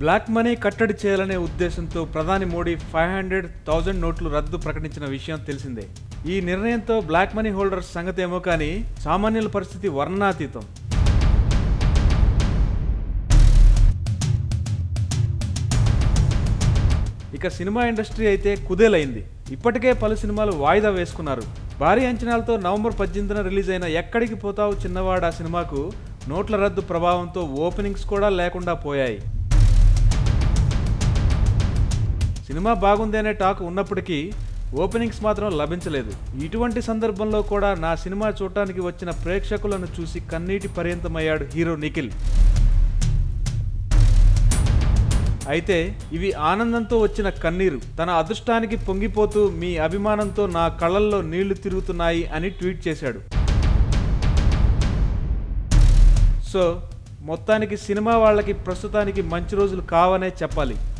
black money కట్టడి చేయాలనే ఉద్దేశంతో ప్రధాని మోడీ ఫైవ్ హండ్రెడ్ థౌజండ్ నోట్లు రద్దు ప్రకటించిన విషయం తెలిసిందే ఈ నిర్ణయంతో బ్లాక్ మనీ హోల్డర్స్ సంగతి ఏమో కానీ సామాన్యుల పరిస్థితి వర్ణాతీతం ఇక సినిమా ఇండస్ట్రీ అయితే కుదేలైంది ఇప్పటికే పలు సినిమాలు వాయిదా వేసుకున్నారు భారీ అంచనాలతో నవంబర్ పద్దెనిమిదిన రిలీజ్ అయిన ఎక్కడికి పోతావు చిన్నవాడా సినిమాకు నోట్ల రద్దు ప్రభావంతో ఓపెనింగ్స్ కూడా లేకుండా పోయాయి సినిమా బాగుంది అనే టాక్ ఉన్నప్పటికీ ఓపెనింగ్స్ మాత్రం లభించలేదు ఇటువంటి సందర్భంలో కూడా నా సినిమా చూడటానికి వచ్చిన ప్రేక్షకులను చూసి కన్నీటి పర్యంతమయ్యాడు హీరో నిఖిల్ అయితే ఇవి ఆనందంతో వచ్చిన కన్నీరు తన అదృష్టానికి పొంగిపోతూ మీ అభిమానంతో నా కళ్ళల్లో నీళ్లు తిరుగుతున్నాయి అని ట్వీట్ చేశాడు సో మొత్తానికి సినిమా వాళ్ళకి ప్రస్తుతానికి మంచి రోజులు కావనే చెప్పాలి